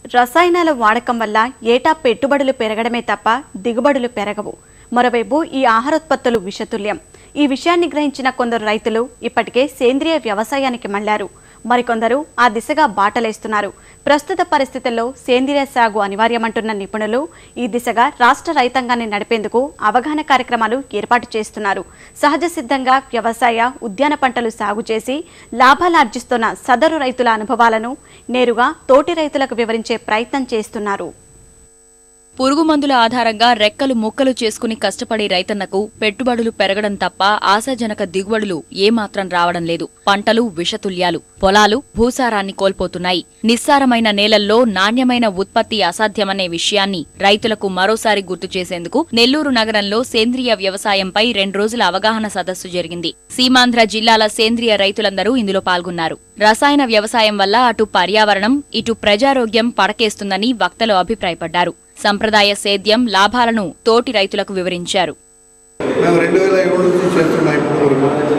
రసాయనాల వాడకం వల్ల ఏటా పెట్టుబడులు పెరగడమే తప్ప దిగుబడులు పెరగవు మరోవైపు ఈ ఆహారోత్పత్తులు విషతుల్యం ఈ విషయాన్ని గ్రహించిన కొందరు రైతులు ఇప్పటికే సేంద్రియ వ్యవసాయానికి మళ్లారు మరికొందరు ఆ దిశగా బాటలేస్తున్నారు ప్రస్తుత పరిస్థితుల్లో సేంద్రియ సాగు అనివార్యమంటున్న నిపుణులు ఈ దిశగా రాష్ట్ర రైతాంగాన్ని నడిపేందుకు అవగాహన కార్యక్రమాలు ఏర్పాటు చేస్తున్నారు సహజ సిద్ధంగా వ్యవసాయ ఉద్యాన పంటలు సాగు చేసి లాభాలార్జిస్తున్న సదరు రైతుల అనుభవాలను నేరుగా తోటి రైతులకు వివరించే ప్రయత్నం చేస్తున్నారు పురుగు మందుల ఆధారంగా రెక్కలు ముక్కలు చేసుకుని కష్టపడే రైతన్నకు పెట్టుబడులు పెరగడం తప్ప ఆశాజనక దిగుబడులు ఏమాత్రం రావడం లేదు పంటలు విషతుల్యాలు పొలాలు భూసారాన్ని కోల్పోతున్నాయి నిస్సారమైన నేలల్లో నాణ్యమైన ఉత్పత్తి అసాధ్యమనే విషయాన్ని రైతులకు మరోసారి గుర్తు చేసేందుకు నెల్లూరు నగరంలో సేంద్రియ వ్యవసాయంపై రెండు రోజుల అవగాహన సదస్సు జరిగింది సీమాంధ్ర జిల్లాల సేంద్రియ రైతులందరూ ఇందులో పాల్గొన్నారు రసాయన వ్యవసాయం వల్ల అటు పర్యావరణం ఇటు ప్రజారోగ్యం పడకేస్తుందని వక్తలు అభిప్రాయపడ్డారు సంప్రదాయ సేద్యం లాభాలను తోటి రైతులకు వివరించారు మేము రెండు వేల ఏడు నుంచి చేస్తున్నాం ఇప్పుడు వరకు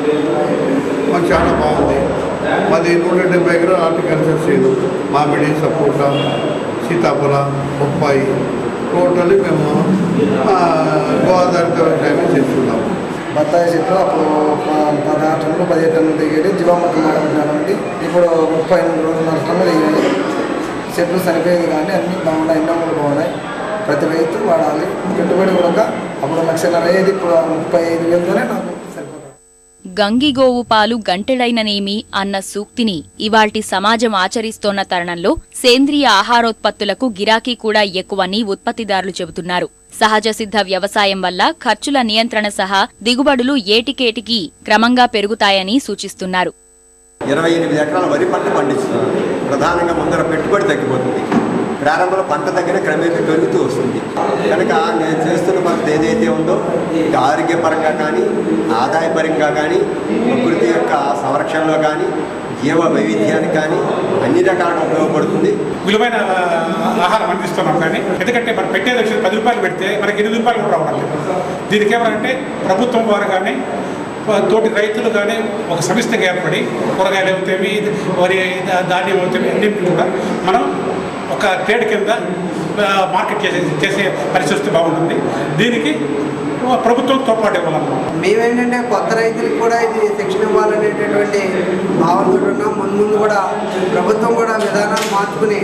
మాకు చాలా బాగుంది మాది నూట డెబ్బై ఎకరాల హార్టికల్చర్ చేను మామిడి సపోటా సీతాఫల బొప్పాయి టోటల్లీ మేము ఆ, గో ఆధారిత వ్యవసాయమే చేస్తున్నాము బత్తాయి చెట్లు అప్పుడు ప- పదహారు టన్నులు పదిహేడు టన్నులు దిగేది జీవామృతం వాడమంటామండి ఇప్పుడు ముప్పై ఎనిమిది రోజుల టన్నులు దిగాయి చెట్లు చనిపోయేది కానీ అన్నీ బాగున్నాయి ఎన్నో కూడా బాగున్నాయి ప్రతి రైతు వాడాలి పెట్టుబడి కూడా అప్పుడు లక్షన్నర అయ్యేది ఇప్పుడు ముప్పై ఐదు వేలతోనే నాకు సరిపోతుంది గంగిగోవు పాలు గంటెడైననేమి అన్న సూక్తిని ఇవాల్టి సమాజం ఆచరిస్తోన్న తరుణంలో సేంద్రియ ఆహారోత్పత్తులకు గిరాకీ కూడా ఎక్కువని ఉత్పత్తిదారులు చెబుతున్నారు సహజ సిద్ధ వ్యవసాయం వల్ల ఖర్చుల నియంత్రణ సహా దిగుబడులు ఏటికేటికి క్రమంగా పెరుగుతాయని సూచిస్తున్నారు ఇరవై ఎనిమిది ఎకరాల వరి పంట పండిస్తున్నాను ప్రధానంగా ముందర పెట్టుబడి తగ్గిపోతుంది ప్రారంభంలో పంట తగ్గిన క్రమేపీ పెరుగుతూ వస్తుంది కనుక నేను చేస్తున్న పద్ధతి ఏదైతే ఉందో ఇటు ఆరోగ్యపరంగా కానీ ఆదాయపరంగా కానీ ప్రకృతి యొక్క సంరక్షణలో కానీ జీవ వైవిధ్యానికి కానీ అన్ని రకాలుగా ఉపయోగపడుతుంది విలువైన ఆహారం అందిస్తున్నాం కానీ ఎందుకంటే మనం పెట్టేది వచ్చి పది రూపాయలు పెడితే మనకి ఎనిమిది రూపాయలు కూడా రావడం లేదు దీనికి ఏమంటే ప్రభుత్వం వారు కానీ తోటి రైతులు కానీ ఒక సంస్థగా ఏర్పడి కూరగాయలు అవుతాయి వరి ధా- ధాన్యం అవుతాయి అన్నింటినీ కూడా మనం ఒక ట్రేడ్ కింద ఆ, మార్కెట్ చేసే చేసే పరిస్థితి వస్తే బాగుంటుంది దీనికి ప్రభుత్వం తోడ్పాటు ఇవ్వాలన్నమాట మేమేంటంటే కొత్త రైతులకు కూడా ఇది శిక్షణ ఇవ్వాలనేటటువంటి భావనతో ఉన్నాం ముందు ముందు కూడా ప్రభుత్వం కూడా విధానాలు మార్చుకుని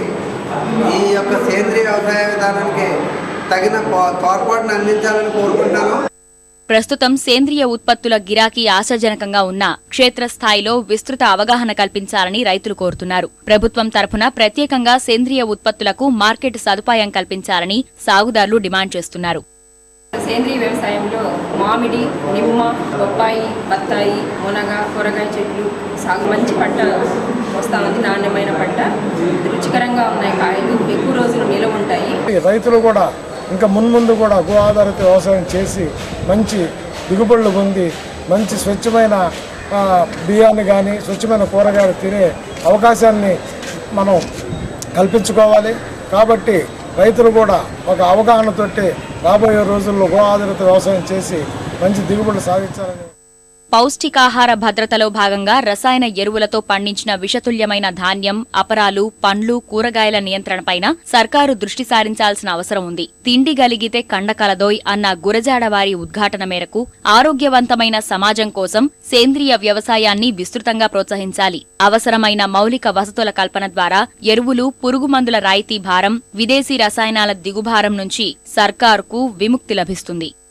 ఈ యొక్క సేంద్రియ వ్యవసాయ విధానానికి తగిన పో- తోడ్పాటును అందించాలని కోరుకుంటున్నాను ప్రస్తుతం సేంద్రియ ఉత్పత్తుల గిరాకీ ఆశాజనకంగా ఉన్న క్షేత్రస్థాయిలో విస్తృత అవగాహన కల్పించాలని రైతులు కోరుతున్నారు ప్రభుత్వం తరపున ప్రత్యేకంగా సేంద్రియ ఉత్పత్తులకు మార్కెట్ సదుపాయం కల్పించాలని సాగుదారులు డిమాండ్ చేస్తున్నారు సేంద్రీయ వ్యవసాయంలో మామిడి నిమ్మ బొప్పాయి బత్తాయి మునగ కూరగాయ చెట్లు సాగు మంచి పంట వస్తూ ఉంది నాణ్యమైన పంట రుచికరంగా ఉన్నాయి కాయలు ఎక్కువ రోజులు నిలవ ఉంటాయి రైతులు కూడా ఇంకా మున్ముందు కూడా గో ఆధారిత వ్యవసాయం చేసి మంచి దిగుబడులు పొంది మంచి స్వచ్ఛమైన ఆ, బియ్యాన్ని కానీ స్వచ్ఛమైన కూరగాయలు తినే అవకాశాన్ని మనం కల్పించుకోవాలి కాబట్టి రైతులు కూడా ఒక అవగాహనతోటి రాబోయే రోజుల్లో గో ఆధారిత వ్యవసాయం చేసి మంచి దిగుబడులు సాధించాలని పౌష్టికాహార భద్రతలో భాగంగా రసాయన ఎరువులతో పండించిన విషతుల్యమైన ధాన్యం అపరాలు పండ్లు కూరగాయల నియంత్రణపైన సర్కారు దృష్టి సారించాల్సిన అవసరం ఉంది తిండి గలిగితే కండకలదోయ్ అన్న గురజాడవారి ఉద్ఘాటన మేరకు ఆరోగ్యవంతమైన సమాజం కోసం సేంద్రియ వ్యవసాయాన్ని విస్తృతంగా ప్రోత్సహించాలి అవసరమైన మౌలిక వసతుల కల్పన ద్వారా ఎరువులు పురుగుమందుల రాయితీ భారం విదేశీ రసాయనాల దిగుభారం నుంచి సర్కారుకు విముక్తి లభిస్తుంది